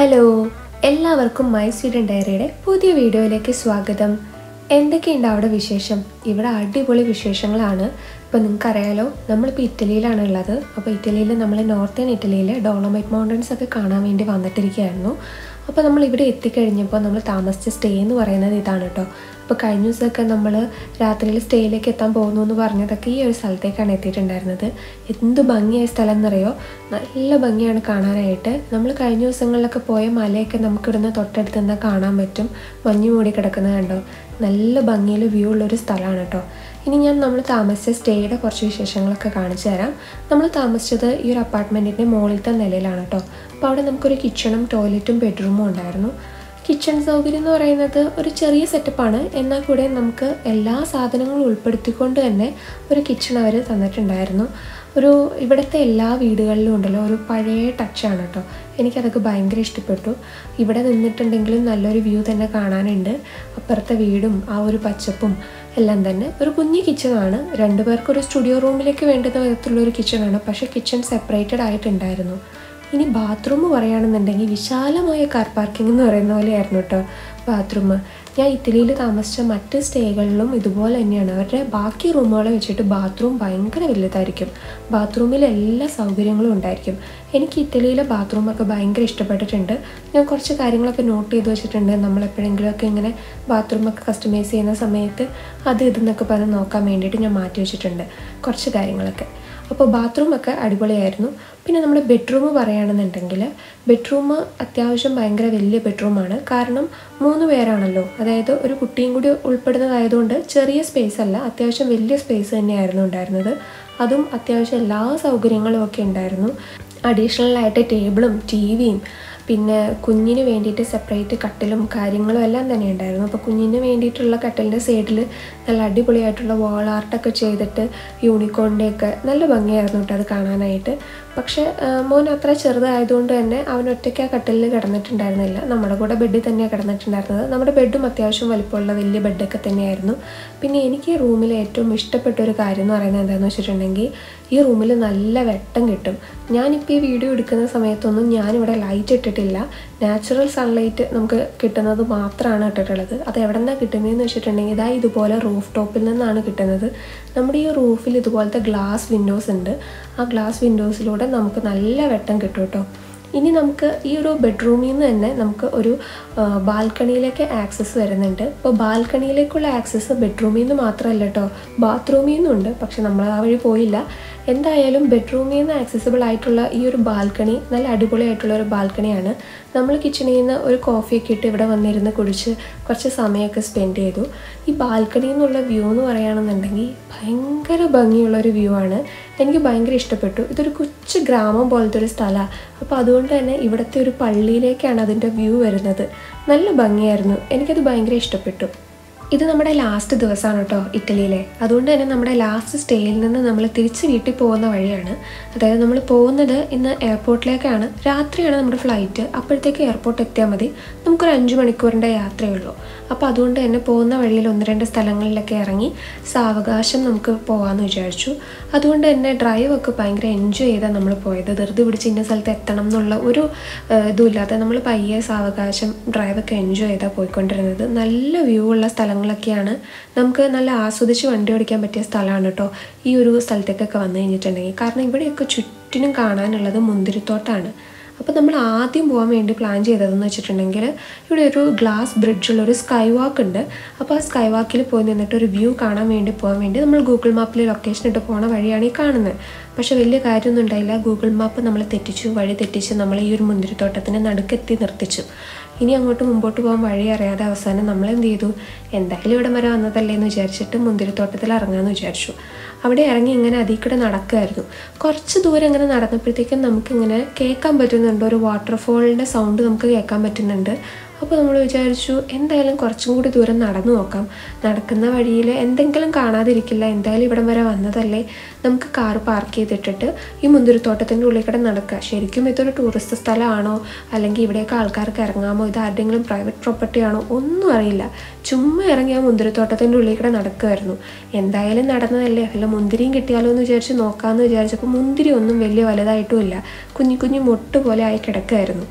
Hello എല്ലാവർക്കും my Sweden ഡയറിയുടെ പുതിയ വീഡിയോയിലേക്ക് സ്വാഗതം എന്തൊക്കെയുണ്ട് അവിടെ വിശേഷം ഇവിടെ അടിപൊളി വിശേഷങ്ങളാണ് ഇപ്പോൾ നിങ്ങൾക്കറിയാലോ നമ്മളിപ്പോൾ ഇറ്റലിയിലാണ് ഉള്ളത് അപ്പോൾ ഇറ്റലിയിൽ നമ്മൾ നോർത്തേൺ ഇറ്റലിയിൽ ഡോളോമൈറ്റ് മൗണ്ടൻസ് ഒക്കെ കാണാൻ വേണ്ടി വന്നിട്ടിരിക്കുകയായിരുന്നു അപ്പോൾ നമ്മൾ ഇവിടെ എത്തിക്കഴിഞ്ഞപ്പോൾ നമ്മൾ താമസിച്ച സ്റ്റേ എന്ന് പറയുന്നത് ഇതാണ് കേട്ടോ അപ്പോൾ കഴിഞ്ഞ ദിവസമൊക്കെ നമ്മൾ രാത്രിയിൽ സ്റ്റേയിലേക്ക് എത്താൻ പോകുന്നു എന്ന് പറഞ്ഞതൊക്കെ ഈ ഒരു സ്ഥലത്തേക്കാണ് എത്തിയിട്ടുണ്ടായിരുന്നത് എന്ത് ഭംഗിയായ സ്ഥലം എന്നറിയോ നല്ല ഭംഗിയാണ് കാണാനായിട്ട് നമ്മൾ കഴിഞ്ഞ ദിവസങ്ങളിലൊക്കെ പോയ മലയൊക്കെ നമുക്കിവിടുന്ന് തൊട്ടടുത്ത് നിന്ന് കാണാൻ പറ്റും മഞ്ഞ് മൂടി കിടക്കുന്നത് കണ്ടോ നല്ല ഭംഗിയിൽ വ്യൂ ഉള്ളൊരു സ്ഥലമാണ് കേട്ടോ ഇനി ഞാൻ നമ്മൾ താമസിച്ച സ്റ്റേയുടെ കുറച്ച് വിശേഷങ്ങളൊക്കെ കാണിച്ചു തരാം നമ്മൾ താമസിച്ചത് ഈ ഒരു അപ്പാർട്ട്മെൻറ്റിൻ്റെ മുകളിലത്തെ നിലയിലാണ് കേട്ടോ അപ്പോൾ അവിടെ നമുക്കൊരു കിച്ചണും ടോയ്ലറ്റും ബെഡ്റൂമും ഉണ്ടായിരുന്നു കിച്ചൺ സൗകര്യം എന്ന് പറയുന്നത് ഒരു ചെറിയ സെറ്റപ്പാണ് എന്നാൽ കൂടെ നമുക്ക് എല്ലാ സാധനങ്ങളും ഉൾപ്പെടുത്തിക്കൊണ്ട് തന്നെ ഒരു കിച്ചൺ അവർ തന്നിട്ടുണ്ടായിരുന്നു ഒരു ഇവിടുത്തെ എല്ലാ വീടുകളിലും ഉണ്ടല്ലോ ഒരു പഴയ ടച്ചാണ് കേട്ടോ എനിക്കതൊക്കെ ഭയങ്കര ഇഷ്ടപ്പെട്ടു ഇവിടെ നിന്നിട്ടുണ്ടെങ്കിലും നല്ലൊരു വ്യൂ തന്നെ കാണാനുണ്ട് അപ്പുറത്തെ വീടും ആ ഒരു പച്ചപ്പും എല്ലാം തന്നെ ഒരു കുഞ്ഞു കിച്ചണാണ് രണ്ടു പേർക്ക് ഒരു സ്റ്റുഡിയോ റൂമിലേക്ക് വേണ്ടുന്ന വിധത്തിലുള്ള ഒരു കിച്ചണാണ് പക്ഷേ കിച്ചൺ സെപ്പറേറ്റഡ് ആയിട്ടുണ്ടായിരുന്നു ഇനി ബാത്റൂം പറയുകയാണെന്നുണ്ടെങ്കിൽ വിശാലമായ കാർ പാർക്കിംഗ് എന്ന് പറയുന്ന പോലെയായിരുന്നു കേട്ടോ ബാത്റൂം ഞാൻ ഇറ്റലിയിൽ താമസിച്ച മറ്റ് സ്റ്റേകളിലും ഇതുപോലെ തന്നെയാണ് അവരുടെ ബാക്കി റൂമുകളെ വെച്ചിട്ട് ബാത്റൂം ഭയങ്കര വലുതായിരിക്കും ബാത്റൂമിൽ എല്ലാ സൗകര്യങ്ങളും ഉണ്ടായിരിക്കും എനിക്ക് ഇറ്റലിയിലെ ബാത്റൂമൊക്കെ ഭയങ്കര ഇഷ്ടപ്പെട്ടിട്ടുണ്ട് ഞാൻ കുറച്ച് കാര്യങ്ങളൊക്കെ നോട്ട് ചെയ്ത് വെച്ചിട്ടുണ്ട് നമ്മൾ എപ്പോഴെങ്കിലുമൊക്കെ ഇങ്ങനെ ബാത്റൂമൊക്കെ കസ്റ്റമൈസ് ചെയ്യുന്ന സമയത്ത് അത് ഇതെന്നൊക്കെ പറഞ്ഞ് നോക്കാൻ വേണ്ടിയിട്ട് ഞാൻ മാറ്റി വെച്ചിട്ടുണ്ട് കുറച്ച് കാര്യങ്ങളൊക്കെ അപ്പോൾ ബാത്റൂമൊക്കെ അടിപൊളിയായിരുന്നു പിന്നെ നമ്മുടെ ബെഡ്റൂം പറയുകയാണെന്നുണ്ടെങ്കിൽ ബെഡ്റൂം അത്യാവശ്യം ഭയങ്കര വലിയ ബെഡ്റൂമാണ് കാരണം മൂന്ന് പേരാണല്ലോ അതായത് ഒരു കുട്ടിയും കൂടി ഉൾപ്പെടുന്നതായതുകൊണ്ട് ചെറിയ സ്പേസ് അല്ല അത്യാവശ്യം വലിയ സ്പേസ് തന്നെയായിരുന്നു ഉണ്ടായിരുന്നത് അതും അത്യാവശ്യം എല്ലാ സൗകര്യങ്ങളും ഒക്കെ ഉണ്ടായിരുന്നു അഡീഷണൽ ആയിട്ട് ടേബിളും ടി വിയും പിന്നെ കുഞ്ഞിന് വേണ്ടിയിട്ട് സെപ്പറേറ്റ് കട്ടിലും കാര്യങ്ങളും എല്ലാം തന്നെ ഉണ്ടായിരുന്നു അപ്പോൾ കുഞ്ഞിന് വേണ്ടിയിട്ടുള്ള കട്ടിലിൻ്റെ സൈഡിൽ നല്ല അടിപൊളിയായിട്ടുള്ള വാൾ ആർട്ടൊക്കെ ചെയ്തിട്ട് യൂണിക്കോണിൻ്റെയൊക്കെ നല്ല ഭംഗിയായിരുന്നു കേട്ടോ അത് കാണാനായിട്ട് പക്ഷേ മോൻ അത്ര ചെറുതായതുകൊണ്ട് തന്നെ അവൻ ഒറ്റയ്ക്ക് ആ കട്ടിലിൽ കിടന്നിട്ടുണ്ടായിരുന്നില്ല നമ്മുടെ കൂടെ ബെഡിൽ തന്നെയാണ് കിടന്നിട്ടുണ്ടായിരുന്നത് നമ്മുടെ ബെഡും അത്യാവശ്യം വലിപ്പമുള്ള വലിയ ബെഡൊക്കെ തന്നെയായിരുന്നു പിന്നെ എനിക്ക് റൂമിൽ ഏറ്റവും ഇഷ്ടപ്പെട്ട ഒരു കാര്യം എന്ന് പറയുന്നത് എന്താണെന്ന് വെച്ചിട്ടുണ്ടെങ്കിൽ ഈ റൂമിൽ നല്ല വെട്ടം കിട്ടും ഞാനിപ്പോൾ ഈ വീഡിയോ എടുക്കുന്ന സമയത്തൊന്നും ഞാനിവിടെ ലൈറ്റ് ഇട്ടിട്ടില്ല നാച്ചുറൽ സൺലൈറ്റ് നമുക്ക് കിട്ടുന്നത് മാത്രമാണ് ഇട്ടിട്ടുള്ളത് അത് എവിടെ നിന്നാണ് കിട്ടുന്നതെന്ന് വെച്ചിട്ടുണ്ടെങ്കിൽ ഇതാ ഇതുപോലെ റൂഫ് ടോപ്പിൽ നിന്നാണ് കിട്ടുന്നത് നമ്മുടെ ഈ റൂഫിൽ ഇതുപോലത്തെ ഗ്ലാസ് വിൻഡോസ് ഉണ്ട് ആ ഗ്ലാസ് വിൻഡോസിലൂടെ നമുക്ക് നല്ല വെട്ടം കിട്ടും കേട്ടോ ഇനി നമുക്ക് ഈ ഒരു ബെഡ്റൂമിൽ നിന്ന് തന്നെ നമുക്ക് ഒരു ബാൽക്കണിയിലേക്ക് ആക്സസ് വരുന്നുണ്ട് ഇപ്പോൾ ബാൽക്കണിയിലേക്കുള്ള ആക്സസ് ബെഡ്റൂമിൽ നിന്ന് മാത്രമല്ല കേട്ടോ ബാത്റൂമിൽ നിന്നുണ്ട് പക്ഷെ നമ്മൾ ആ വഴി പോയില്ല എന്തായാലും ബെഡ്റൂമിൽ നിന്ന് ആക്സസിബിൾ ആയിട്ടുള്ള ഈ ഒരു ബാൽക്കണി നല്ല അടിപൊളിയായിട്ടുള്ള ഒരു ബാൽക്കണിയാണ് നമ്മൾ കിച്ചണിൽ നിന്ന് ഒരു കോഫിയൊക്കെ ഇട്ട് ഇവിടെ വന്നിരുന്ന് കുടിച്ച് കുറച്ച് സമയമൊക്കെ സ്പെൻഡ് ചെയ്തു ഈ ബാൽക്കണിയിൽ നിന്നുള്ള വ്യൂ എന്ന് പറയുകയാണെന്നുണ്ടെങ്കിൽ ഭയങ്കര ഭംഗിയുള്ള ഒരു വ്യൂ ആണ് എനിക്ക് ഭയങ്കര ഇഷ്ടപ്പെട്ടു ഇതൊരു കൊച്ചു ഗ്രാമം പോലത്തെ ഒരു സ്ഥലമാണ് അപ്പോൾ അതുകൊണ്ട് തന്നെ ഇവിടുത്തെ ഒരു പള്ളിയിലേക്കാണ് അതിൻ്റെ വ്യൂ വരുന്നത് നല്ല ഭംഗിയായിരുന്നു എനിക്കത് ഭയങ്കര ഇഷ്ടപ്പെട്ടു ഇത് നമ്മുടെ ലാസ്റ്റ് ദിവസമാണ് കേട്ടോ ഇറ്റലിയിലെ അതുകൊണ്ട് തന്നെ നമ്മുടെ ലാസ്റ്റ് സ്റ്റേയിൽ നിന്ന് നമ്മൾ തിരിച്ച് വീട്ടിൽ പോകുന്ന വഴിയാണ് അതായത് നമ്മൾ പോകുന്നത് ഇന്ന് എയർപോർട്ടിലേക്കാണ് രാത്രിയാണ് നമ്മുടെ ഫ്ലൈറ്റ് അപ്പോഴത്തേക്ക് എയർപോർട്ട് എത്തിയാൽ മതി നമുക്കൊരു അഞ്ച് മണിക്കൂറിൻ്റെ യാത്രയേ ഉള്ളൂ അപ്പോൾ അതുകൊണ്ട് തന്നെ പോകുന്ന വഴിയിൽ ഒന്ന് രണ്ട് സ്ഥലങ്ങളിലൊക്കെ ഇറങ്ങി സാവകാശം നമുക്ക് പോകാമെന്ന് വിചാരിച്ചു അതുകൊണ്ട് തന്നെ ഡ്രൈവൊക്കെ ഭയങ്കര എൻജോയ് ചെയ്താണ് നമ്മൾ പോയത് ധൃതി പിടിച്ച് ഇന്ന സ്ഥലത്ത് എത്തണം എന്നുള്ള ഒരു ഇതുമില്ലാതെ നമ്മൾ പയ്യെ സാവകാശം ഡ്രൈവൊക്കെ എൻജോയ് ചെയ്താണ് പോയിക്കൊണ്ടിരുന്നത് നല്ല വ്യൂ ഉള്ള സ്ഥലങ്ങളൊക്കെയാണ് നമുക്ക് നല്ല ആസ്വദിച്ച് വണ്ടി ഓടിക്കാൻ പറ്റിയ സ്ഥലമാണ് കേട്ടോ ഈ ഒരു സ്ഥലത്തേക്കൊക്കെ വന്നു കഴിഞ്ഞിട്ടുണ്ടെങ്കിൽ കാരണം ഇവിടെയൊക്കെ ചുറ്റിനും കാണാനുള്ളത് മുന്തിരിത്തോട്ടാണ് അപ്പോൾ നമ്മൾ ആദ്യം പോകാൻ വേണ്ടി പ്ലാൻ ചെയ്തതെന്ന് വെച്ചിട്ടുണ്ടെങ്കിൽ ഇവിടെ ഒരു ഗ്ലാസ് ബ്രിഡ്ജുള്ള ഒരു സ്കൈ വാക്ക് ഉണ്ട് അപ്പോൾ ആ സ്കൈ വാക്കിൽ പോയി നിന്നിട്ട് ഒരു വ്യൂ കാണാൻ വേണ്ടി പോകാൻ വേണ്ടി നമ്മൾ ഗൂഗിൾ മാപ്പിൽ ലൊക്കേഷൻ ഇട്ട് പോണ വഴിയാണ് ഈ കാണുന്നത് പക്ഷേ വലിയ കാര്യമൊന്നും ഉണ്ടായില്ല ഗൂഗിൾ മാപ്പ് നമ്മൾ തെറ്റിച്ചു വഴി തെറ്റിച്ച് നമ്മൾ ഈ ഒരു മുന്തിരിത്തോട്ടത്തിന് നടുക്കെത്തി നിർത്തിച്ചു ഇനി അങ്ങോട്ട് മുമ്പോട്ട് പോകാൻ വഴി അറിയാതെ അവസാനം നമ്മൾ എന്ത് ചെയ്തു എന്തായാലും ഇവിടെ വരെ വന്നതല്ലേ എന്ന് വിചാരിച്ചിട്ട് മുന്തിരിത്തോട്ടത്തിൽ ഇറങ്ങാമെന്ന് വിചാരിച്ചു അവിടെ ഇറങ്ങി ഇങ്ങനെ അതിൽ കൂടെ നടക്കുമായിരുന്നു കുറച്ച് ദൂരം ഇങ്ങനെ നടന്നപ്പോഴത്തേക്കും നമുക്കിങ്ങനെ കേൾക്കാൻ പറ്റുന്നുണ്ട് ഒരു വാട്ടർഫോളിൻ്റെ സൗണ്ട് നമുക്ക് കേൾക്കാൻ പറ്റുന്നുണ്ട് അപ്പോൾ നമ്മൾ വിചാരിച്ചു എന്തായാലും കുറച്ചും കൂടി ദൂരം നടന്നു നോക്കാം നടക്കുന്ന വഴിയിൽ എന്തെങ്കിലും കാണാതിരിക്കില്ല എന്തായാലും ഇവിടം വരെ വന്നതല്ലേ നമുക്ക് കാർ പാർക്ക് ചെയ്തിട്ടിട്ട് ഈ മുന്തിരിത്തോട്ടത്തിൻ്റെ ഉള്ളിൽ കൂടെ നടക്കുക ശരിക്കും ഇതൊരു ടൂറിസ്റ്റ് സ്ഥലമാണോ അല്ലെങ്കിൽ ഇവിടെയൊക്കെ ആൾക്കാർക്ക് ഇറങ്ങാമോ ഇത് ആരുടെയെങ്കിലും പ്രൈവറ്റ് പ്രോപ്പർട്ടി ആണോ ഒന്നും അറിയില്ല ചുമ്മാ ഇറങ്ങി ആ മുന്തിരിത്തോട്ടത്തിൻ്റെ ഉള്ളിൽ കൂടെ നടക്കുമായിരുന്നു എന്തായാലും നടന്നതല്ലേ വല്ല മുന്തിരിയും കിട്ടിയാലോ എന്ന് വിചാരിച്ച് നോക്കാമെന്ന് വിചാരിച്ചപ്പോൾ മുന്തിരി ഒന്നും വലിയ വലുതായിട്ടും ഇല്ല കുഞ്ഞു കുഞ്ഞു മൊട്ട് പോലെ ആയി കിടക്കുമായിരുന്നു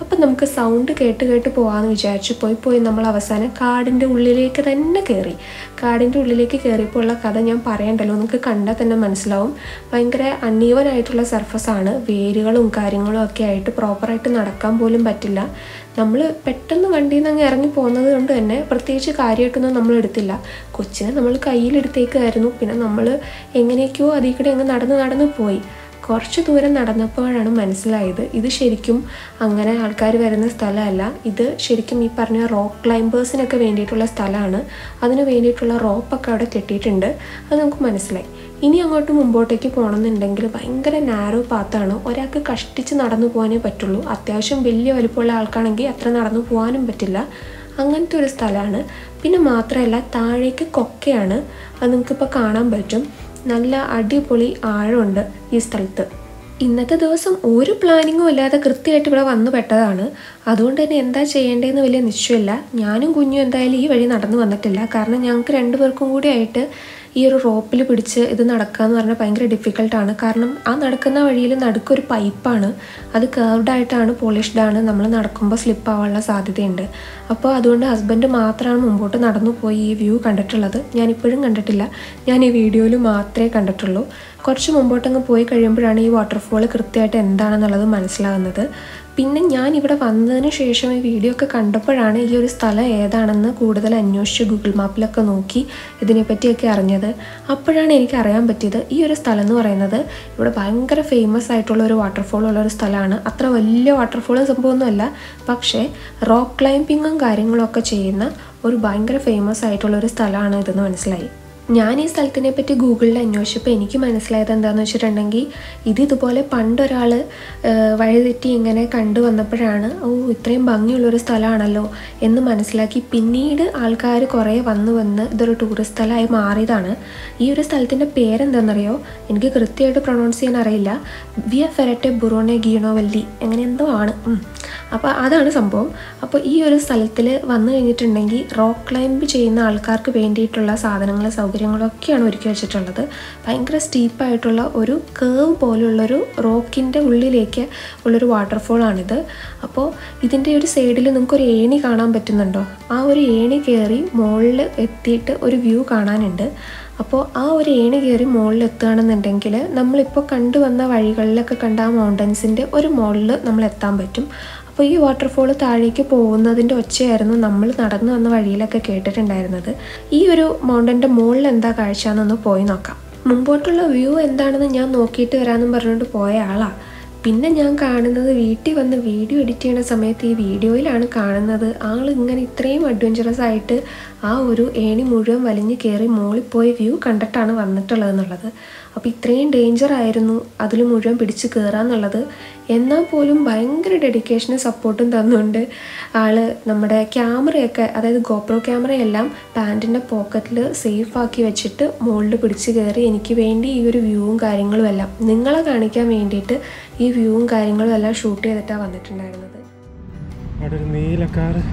അപ്പം നമുക്ക് സൗണ്ട് കേട്ട് കേട്ട് പോകാമെന്ന് വിചാരിച്ചു പോയി പോയി നമ്മൾ അവസാനം കാടിൻ്റെ ഉള്ളിലേക്ക് തന്നെ കയറി കാടിൻ്റെ ഉള്ളിലേക്ക് കയറിയപ്പോൾ ഉള്ള കഥ ഞാൻ പറയണ്ടല്ലോ നിങ്ങൾക്ക് കണ്ടാൽ തന്നെ മനസ്സിലാവും ഭയങ്കര അൺഈവൻ ആയിട്ടുള്ള സർഫസാണ് വേരുകളും കാര്യങ്ങളും ഒക്കെ ആയിട്ട് പ്രോപ്പറായിട്ട് നടക്കാൻ പോലും പറ്റില്ല നമ്മൾ പെട്ടെന്ന് വണ്ടിയിൽ നിന്ന് അങ്ങ് ഇറങ്ങി പോകുന്നത് കൊണ്ട് തന്നെ പ്രത്യേകിച്ച് കാര്യമായിട്ടൊന്നും നമ്മൾ എടുത്തില്ല കൊച്ചിനെ നമ്മൾ കയ്യിലെടുത്തേക്കായിരുന്നു പിന്നെ നമ്മൾ എങ്ങനെയൊക്കെയോ അതിൽ കൂടെ അങ്ങ് നടന്ന് നടന്ന് പോയി കുറച്ച് ദൂരം നടന്നപ്പോഴാണ് മനസ്സിലായത് ഇത് ശരിക്കും അങ്ങനെ ആൾക്കാർ വരുന്ന സ്ഥലമല്ല ഇത് ശരിക്കും ഈ പറഞ്ഞ റോക്ക് ക്ലൈംബേഴ്സിനൊക്കെ വേണ്ടിയിട്ടുള്ള സ്ഥലമാണ് അതിന് വേണ്ടിയിട്ടുള്ള റോപ്പൊക്കെ അവിടെ കെട്ടിയിട്ടുണ്ട് അത് നമുക്ക് മനസ്സിലായി ഇനി അങ്ങോട്ട് മുമ്പോട്ടേക്ക് പോകണമെന്നുണ്ടെങ്കിൽ ഭയങ്കര നാരോ പാത്താണ് ഒരാൾക്ക് കഷ്ടിച്ച് നടന്നു പോകാനേ പറ്റുള്ളൂ അത്യാവശ്യം വലിയ വലിപ്പമുള്ള ആൾക്കാണെങ്കിൽ അത്ര നടന്നു പോകാനും പറ്റില്ല അങ്ങനത്തെ ഒരു സ്ഥലമാണ് പിന്നെ മാത്രമല്ല താഴേക്ക് കൊക്കയാണ് അത് നിങ്ങൾക്കിപ്പോൾ കാണാൻ പറ്റും നല്ല അടിപൊളി ആഴമുണ്ട് ഈ സ്ഥലത്ത് ഇന്നത്തെ ദിവസം ഒരു പ്ലാനിങ്ങും ഇല്ലാതെ കൃത്യമായിട്ട് ഇവിടെ വന്നു പെട്ടതാണ് അതുകൊണ്ട് തന്നെ എന്താ ചെയ്യേണ്ടതെന്ന് വലിയ നിശ്ചയമില്ല ഞാനും കുഞ്ഞും എന്തായാലും ഈ വഴി നടന്നു വന്നിട്ടില്ല കാരണം ഞങ്ങൾക്ക് രണ്ടുപേർക്കും കൂടി ആയിട്ട് ഈ ഒരു റോപ്പിൽ പിടിച്ച് ഇത് നടക്കുക എന്ന് പറഞ്ഞാൽ ഭയങ്കര ഡിഫിക്കൽട്ടാണ് കാരണം ആ നടക്കുന്ന വഴിയിൽ നടുക്കൊരു പൈപ്പാണ് അത് കേർവ്ഡ് ആയിട്ടാണ് പോളിഷ്ഡ് ആണ് നമ്മൾ നടക്കുമ്പോൾ സ്ലിപ്പ് ആവാനുള്ള സാധ്യതയുണ്ട് അപ്പോൾ അതുകൊണ്ട് ഹസ്ബൻഡ് മാത്രമാണ് മുമ്പോട്ട് നടന്നു പോയി ഈ വ്യൂ കണ്ടിട്ടുള്ളത് ഞാൻ ഇപ്പോഴും കണ്ടിട്ടില്ല ഞാൻ ഈ വീഡിയോയിൽ മാത്രമേ കണ്ടിട്ടുള്ളൂ കുറച്ച് മുമ്പോട്ടങ്ങ് പോയി കഴിയുമ്പോഴാണ് ഈ വാട്ടർഫോൾ കൃത്യമായിട്ട് എന്താണെന്നുള്ളത് മനസ്സിലാകുന്നത് പിന്നെ ഞാൻ ഇവിടെ വന്നതിന് ശേഷം ഈ വീഡിയോ ഒക്കെ കണ്ടപ്പോഴാണ് ഈ ഒരു സ്ഥലം ഏതാണെന്ന് കൂടുതൽ അന്വേഷിച്ച് ഗൂഗിൾ മാപ്പിലൊക്കെ നോക്കി ഇതിനെപ്പറ്റിയൊക്കെ അറിഞ്ഞത് അപ്പോഴാണ് എനിക്ക് അറിയാൻ പറ്റിയത് ഈ ഒരു സ്ഥലം എന്ന് പറയുന്നത് ഇവിടെ ഭയങ്കര ഫേമസ് ആയിട്ടുള്ള ഒരു വാട്ടർഫോൾ ഉള്ള ഒരു സ്ഥലമാണ് അത്ര വലിയ വാട്ടർഫോളും സംഭവമൊന്നുമല്ല പക്ഷേ റോക്ക് ക്ലൈംബിങ്ങും കാര്യങ്ങളൊക്കെ ചെയ്യുന്ന ഒരു ഭയങ്കര ഫേമസ് ആയിട്ടുള്ള ഒരു സ്ഥലമാണ് ഇതെന്ന് മനസ്സിലായി ഞാൻ ഈ സ്ഥലത്തിനെ പറ്റി ഗൂഗിളിൽ അന്വേഷിച്ചപ്പോൾ എനിക്ക് മനസ്സിലായത് എന്താണെന്ന് വെച്ചിട്ടുണ്ടെങ്കിൽ ഇത് ഇതുപോലെ പണ്ടൊരാൾ വഴിതെറ്റി ഇങ്ങനെ കണ്ടു വന്നപ്പോഴാണ് ഓ ഇത്രയും ഭംഗിയുള്ളൊരു സ്ഥലമാണല്ലോ എന്ന് മനസ്സിലാക്കി പിന്നീട് ആൾക്കാർ കുറേ വന്ന് വന്ന് ഇതൊരു ടൂറിസ്റ്റ് സ്ഥലമായി മാറിയതാണ് ഈ ഒരു സ്ഥലത്തിൻ്റെ പേരെന്താണെന്നറിയോ എനിക്ക് കൃത്യമായിട്ട് പ്രൊണൗൺസ് ചെയ്യാൻ അറിയില്ല വിയ ഫെരറ്റെ ബുറോനെ ഗീണോവല്ലി അങ്ങനെ എന്തോ ആണ് ഉം. അപ്പോൾ അതാണ് സംഭവം അപ്പോൾ ഈ ഒരു സ്ഥലത്തിൽ വന്നു കഴിഞ്ഞിട്ടുണ്ടെങ്കിൽ റോക്ക് ക്ലൈംബ് ചെയ്യുന്ന ആൾക്കാർക്ക് വേണ്ടിയിട്ടുള്ള സാധനങ്ങൾ സൗകര്യങ്ങളൊക്കെയാണ് ഒരുക്കി വെച്ചിട്ടുള്ളത് ഭയങ്കര സ്റ്റീപ്പായിട്ടുള്ള ഒരു കേവ് പോലുള്ളൊരു റോക്കിൻ്റെ ഉള്ളിലേക്ക് ഉള്ളൊരു വാട്ടർഫോളാണിത് അപ്പോൾ ഇതിൻ്റെ ഒരു സൈഡിൽ നിങ്ങൾക്കൊരു ഏണി കാണാൻ പറ്റുന്നുണ്ടോ ആ ഒരു ഏണി കയറി മുകളിൽ എത്തിയിട്ട് ഒരു വ്യൂ കാണാനുണ്ട് അപ്പോൾ ആ ഒരു ഏണി കയറി മുകളിൽ എത്തുകയാണെന്നുണ്ടെങ്കിൽ നമ്മളിപ്പോൾ കണ്ടുവന്ന വഴികളിലൊക്കെ കണ്ട ആ മൗണ്ടൻസിൻ്റെ ഒരു മുകളിൽ നമ്മൾ എത്താൻ പറ്റും അപ്പോൾ ഈ വാട്ടർഫോൾ താഴേക്ക് പോകുന്നതിൻ്റെ ഒച്ചയായിരുന്നു നമ്മൾ നടന്നു വന്ന വഴിയിലൊക്കെ കേട്ടിട്ടുണ്ടായിരുന്നത് ഈ ഒരു മൗണ്ടൻ്റെ മുകളിൽ എന്താ കാഴ്ച എന്നൊന്ന് പോയി നോക്കാം മുമ്പോട്ടുള്ള വ്യൂ എന്താണെന്ന് ഞാൻ നോക്കിയിട്ട് വരാമെന്നും പറഞ്ഞുകൊണ്ട് പോയ ആളാണ് പിന്നെ ഞാൻ കാണുന്നത് വീട്ടിൽ വന്ന് വീഡിയോ എഡിറ്റ് ചെയ്യുന്ന സമയത്ത് ഈ വീഡിയോയിലാണ് കാണുന്നത് ആൾ ഇങ്ങനെ ഇത്രയും അഡ്വഞ്ചറസ് ആയിട്ട് ആ ഒരു ഏണി മുഴുവൻ വലിഞ്ഞ് കയറി മുകളിൽ പോയി വ്യൂ കണ്ടിട്ടാണ് വന്നിട്ടുള്ളത് എന്നുള്ളത് അപ്പോൾ ഇത്രയും ഡേഞ്ചർ ആയിരുന്നു അതിൽ മുഴുവൻ പിടിച്ച് കയറാന്നുള്ളത് എന്നാൽ പോലും ഭയങ്കര ഡെഡിക്കേഷനും സപ്പോർട്ടും തന്നുകൊണ്ട് ആൾ നമ്മുടെ ക്യാമറയൊക്കെ അതായത് ഗോപ്രോ ക്യാമറയെല്ലാം പാൻറ്റിൻ്റെ പോക്കറ്റിൽ സേഫ് ആക്കി വെച്ചിട്ട് മുകളിൽ പിടിച്ച് കയറി എനിക്ക് വേണ്ടി ഈ ഒരു വ്യൂവും കാര്യങ്ങളും എല്ലാം നിങ്ങളെ കാണിക്കാൻ വേണ്ടിയിട്ട് ഈ വ്യൂവും കാര്യങ്ങളും എല്ലാം ഷൂട്ട് ചെയ്തിട്ടാണ് വന്നിട്ടുണ്ടായിരുന്നത് അവിടെ ഒരു നീല കാറ്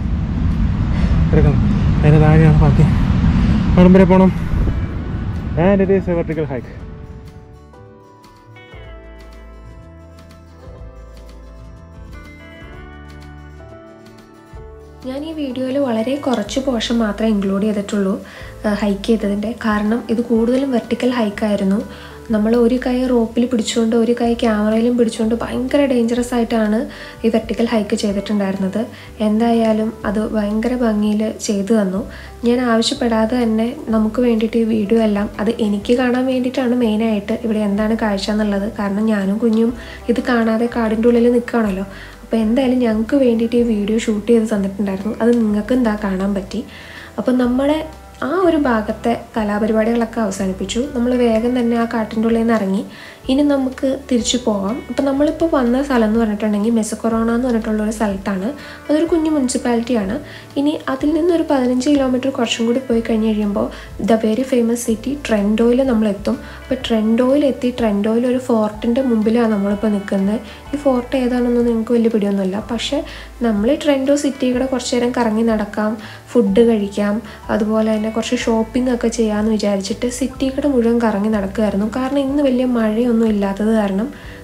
കിടക്കുന്നു അതിൻ്റെ താഴെയാണ് പാർക്കിംഗ് അവിടം വരെ പോകണം and it is a vertical hike ഞാൻ ഈ വീഡിയോയിൽ വളരെ കുറച്ച് പോർഷൻ മാത്രമേ ഇൻക്ലൂഡ് ചെയ്തിട്ടുള്ളൂ ഹൈക്ക് ചെയ്തതിൻ്റെ കാരണം ഇത് കൂടുതലും വെർട്ടിക്കൽ ഹൈക്കായിരുന്നു നമ്മൾ ഒരു കൈ റോപ്പിൽ പിടിച്ചുകൊണ്ട് ഒരു കൈ ക്യാമറയിലും പിടിച്ചുകൊണ്ട് ഭയങ്കര ഡേഞ്ചറസ് ആയിട്ടാണ് ഈ വെർട്ടിക്കൽ ഹൈക്ക് ചെയ്തിട്ടുണ്ടായിരുന്നത് എന്തായാലും അത് ഭയങ്കര ഭംഗിയിൽ ചെയ്തു തന്നു ഞാൻ ആവശ്യപ്പെടാതെ തന്നെ നമുക്ക് വേണ്ടിയിട്ട് ഈ വീഡിയോ എല്ലാം അത് എനിക്ക് കാണാൻ വേണ്ടിയിട്ടാണ് മെയിനായിട്ട് ഇവിടെ എന്താണ് കാഴ്ച എന്നുള്ളത് കാരണം ഞാനും കുഞ്ഞും ഇത് കാണാതെ കാടിൻ്റെ ഉള്ളിൽ നിൽക്കുകയാണല്ലോ അപ്പോൾ എന്തായാലും ഞങ്ങൾക്ക് വേണ്ടിയിട്ട് ഈ വീഡിയോ ഷൂട്ട് ചെയ്ത് തന്നിട്ടുണ്ടായിരുന്നു അത് നിങ്ങൾക്ക് എന്താ കാണാൻ പറ്റി അപ്പോൾ നമ്മുടെ ആ ഒരു ഭാഗത്തെ കലാപരിപാടികളൊക്കെ അവസാനിപ്പിച്ചു നമ്മൾ വേഗം തന്നെ ആ കാട്ടിൻ്റെ ഉള്ളിൽ നിന്ന് ഇറങ്ങി ഇനി നമുക്ക് തിരിച്ചു പോവാം അപ്പം നമ്മളിപ്പോൾ വന്ന സ്ഥലം എന്ന് പറഞ്ഞിട്ടുണ്ടെങ്കിൽ മെസക്കൊറോണ എന്ന് പറഞ്ഞിട്ടുള്ള ഒരു സ്ഥലത്താണ് അതൊരു കുഞ്ഞു മുനിസിപ്പാലിറ്റിയാണ് ഇനി അതിൽ നിന്നൊരു പതിനഞ്ച് കിലോമീറ്റർ കുറച്ചും കൂടി പോയി കഴിഞ്ഞ് കഴിയുമ്പോൾ ദ വെരി ഫേമസ് സിറ്റി ട്രെൻഡോയിൽ നമ്മൾ എത്തും അപ്പോൾ ട്രെൻഡോയിൽ എത്തി ട്രെൻഡോയിൽ ഒരു ഫോർട്ടിൻ്റെ മുമ്പിലാണ് നമ്മളിപ്പോൾ നിൽക്കുന്നത് ഈ ഫോർട്ട് ഏതാണെന്നൊന്നും നിങ്ങൾക്ക് വലിയ പിടിയൊന്നുമില്ല പക്ഷേ നമ്മൾ ഈ ട്രെൻഡോ സിറ്റി കൂടെ കുറച്ച് നേരം കറങ്ങി നടക്കാം ഫുഡ് കഴിക്കാം അതുപോലെ തന്നെ കുറച്ച് ഷോപ്പിംഗ് ഒക്കെ ചെയ്യാമെന്ന് വിചാരിച്ചിട്ട് സിറ്റി കൂടെ മുഴുവൻ കറങ്ങി നടക്കുമായിരുന്നു കാരണം ഇന്ന് വലിയ മഴയൊന്നും ഇല്ലാത്തത് കാരണം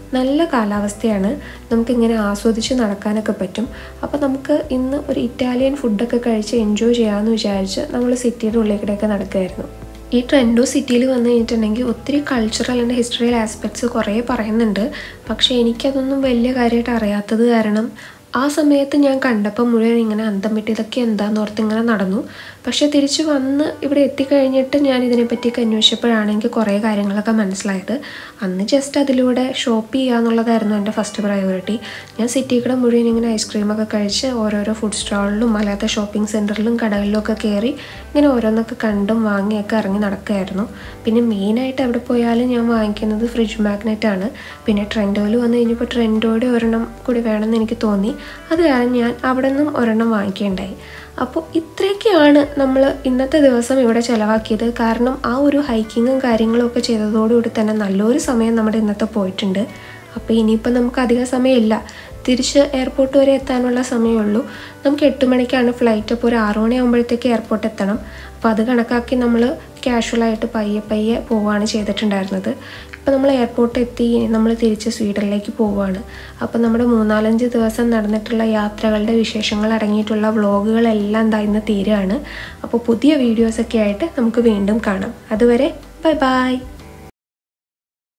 നല്ല കാലാവസ്ഥയാണ് നമുക്കിങ്ങനെ ആസ്വദിച്ച് നടക്കാനൊക്കെ പറ്റും അപ്പോൾ നമുക്ക് ഇന്ന് ഒരു ഇറ്റാലിയൻ ഫുഡൊക്കെ കഴിച്ച് എൻജോയ് ചെയ്യാമെന്ന് വിചാരിച്ച് നമ്മൾ സിറ്റിയുടെ ഉള്ളിൽ കൂടെയൊക്കെ നടക്കുമായിരുന്നു ഈ ട്രെൻഡോ സിറ്റിയിൽ വന്നു കഴിഞ്ഞിട്ടുണ്ടെങ്കിൽ ഒത്തിരി കൾച്ചറൽ ആൻഡ് ഹിസ്റ്ററിയൽ ആസ്പെക്ട്സ് കുറേ പറയുന്നുണ്ട് പക്ഷേ എനിക്കതൊന്നും വലിയ കാര്യമായിട്ട് അറിയാത്തത് കാരണം ആ സമയത്ത് ഞാൻ കണ്ടപ്പോൾ മുഴുവൻ ഇങ്ങനെ അന്തം വിട്ട് ഇതൊക്കെ എന്താന്ന് ഓർത്ത് ഇങ്ങനെ നടന്നു പക്ഷേ തിരിച്ച് വന്ന് ഇവിടെ എത്തിക്കഴിഞ്ഞിട്ട് ഞാൻ ഇതിനെപ്പറ്റിയൊക്കെ അന്വേഷിച്ചപ്പോഴാണ് എനിക്ക് കുറേ കാര്യങ്ങളൊക്കെ മനസ്സിലായത് അന്ന് ജസ്റ്റ് അതിലൂടെ ഷോപ്പ് ചെയ്യുക എന്നുള്ളതായിരുന്നു എൻ്റെ ഫസ്റ്റ് പ്രയോറിറ്റി ഞാൻ സിറ്റി കൂടെ മുഴുവൻ ഇങ്ങനെ ഐസ്ക്രീമൊക്കെ കഴിച്ച് ഓരോരോ ഫുഡ് സ്റ്റാളിലും അല്ലാത്ത ഷോപ്പിംഗ് സെൻറ്ററിലും കടകളിലും ഒക്കെ കയറി ഇങ്ങനെ ഓരോന്നൊക്കെ കണ്ടും വാങ്ങിയൊക്കെ ഇറങ്ങി നടക്കുമായിരുന്നു പിന്നെ മെയിനായിട്ട് എവിടെ പോയാലും ഞാൻ വാങ്ങിക്കുന്നത് ഫ്രിഡ്ജ് മാഗ്നറ്റ് ആണ് പിന്നെ ട്രെൻഡോയിൽ വന്നു കഴിഞ്ഞപ്പോൾ ട്രെൻഡോയുടെ ഒരെണ്ണം കൂടി വേണമെന്ന് എനിക്ക് തോന്നി അത് കാരണം ഞാൻ അവിടെ നിന്നും ഒരെണ്ണം വാങ്ങിക്കുകയുണ്ടായി അപ്പോൾ ഇത്രയൊക്കെയാണ് നമ്മൾ ഇന്നത്തെ ദിവസം ഇവിടെ ചിലവാക്കിയത് കാരണം ആ ഒരു ഹൈക്കിങ്ങും കാര്യങ്ങളും ഒക്കെ ചെയ്തതോടുകൂടി തന്നെ നല്ലൊരു സമയം നമ്മുടെ ഇന്നത്തെ പോയിട്ടുണ്ട് അപ്പോൾ ഇനിയിപ്പോൾ നമുക്ക് അധികം സമയമില്ല തിരിച്ച് എയർപോർട്ട് വരെ എത്താനുള്ള സമയമുള്ളൂ നമുക്ക് എട്ട് മണിക്കാണ് ഫ്ലൈറ്റ് അപ്പോൾ ഒരു ആറു മണിയാകുമ്പോഴത്തേക്ക് എയർപോർട്ട് എത്തണം അപ്പോൾ അത് കണക്കാക്കി നമ്മൾ കാഷ്വലായിട്ട് പയ്യെ പയ്യെ പോവുകയാണ് ചെയ്തിട്ടുണ്ടായിരുന്നത് ഇപ്പോൾ നമ്മൾ എയർപോർട്ട് എത്തി നമ്മൾ തിരിച്ച് സ്വീഡനിലേക്ക് പോവുകയാണ് അപ്പോൾ നമ്മുടെ മൂന്നാലഞ്ച് ദിവസം നടന്നിട്ടുള്ള യാത്രകളുടെ വിശേഷങ്ങൾ അടങ്ങിയിട്ടുള്ള വ്ളോഗുകളെല്ലാം എന്താ ഇന്ന് തീരുകയാണ് അപ്പോൾ പുതിയ വീഡിയോസൊക്കെ ആയിട്ട് നമുക്ക് വീണ്ടും കാണാം അതുവരെ ബൈ ബൈ